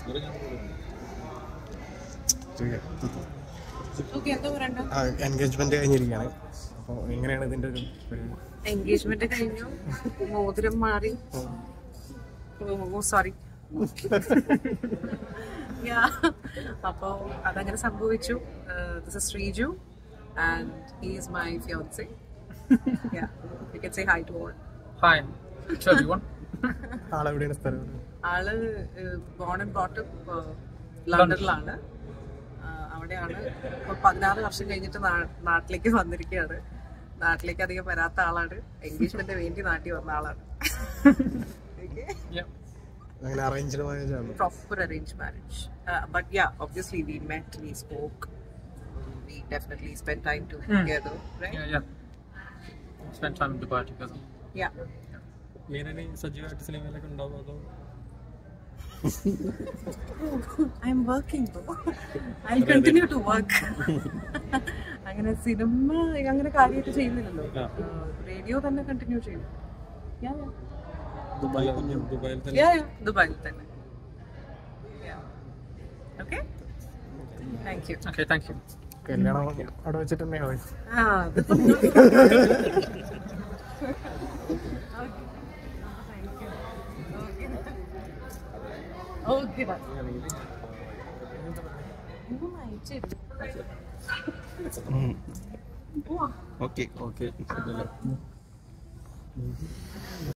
Okay എന്താ പറയണ്ട engagement കഴിഞ്ഞിരിക്കുകയാണ് അപ്പോൾ എങ്ങനെയാണ് ഇതിന്റെ ഒരു ഒരു എൻഗേജ്മെന്റ് കഴിഞ്ഞു മോതിരം മാറി ഓ സോറി അപ്പോ അതങ്ങനെ സംഭവിച്ചു this is Sreeju and he is my fiancee you can say hi to all Hi to everyone. ആളെവിടെയാണ് സ്ഥലം ആള് ബോൺ ആൻഡ് ബോട്ടം ലണ്ടനിലാണ് ആ, അവിടെയാണ് ഇപ്പൊ പതിനാറ് വർഷം കഴിഞ്ഞിട്ട് നാ- നാട്ടിലേക്ക് വന്നിരിക്കുകയാണ് നാട്ടിലേക്ക് അധികം വരാത്ത ആളാണ് എൻഗേജ്മെന്റ് വേണ്ടി നാട്ടിൽ വന്ന ആളാണ് Yeah. അങ്ങനെ അറേഞ്ച്ഡ് മാരേജ് ആണ് proper arranged marriage. Uh, but yeah, obviously we met, we spoke, we definitely spent time together, right? Yeah, yeah. Spend time in Dubai together. Yeah. മീനനി സജീവമായിട്ട് സിനിമയിലൊക്കെ ഉണ്ടാവും അതോ I'm working though. I'll continue to work. അങ്ങനെ സിനിമ അങ്ങനെ കാര്യമായിട്ട് ചെയ്യുന്നില്ലല്ലോ റേഡിയോ തന്നെ കണ്ടിന്യൂ ചെയ്യും Yeah, yeah. ദുബായിൽ ദുബായിൽ തന്നെ Yeah, yeah. ദുബായിൽ തന്നെ okay thank you Okay, thank you. കല്യാണം അവിടെ വെച്ചിട്ട് തന്നെയാണ് ആ അതിപ്പോ ഓക്കെ ഓക്കെ ഓക്കെ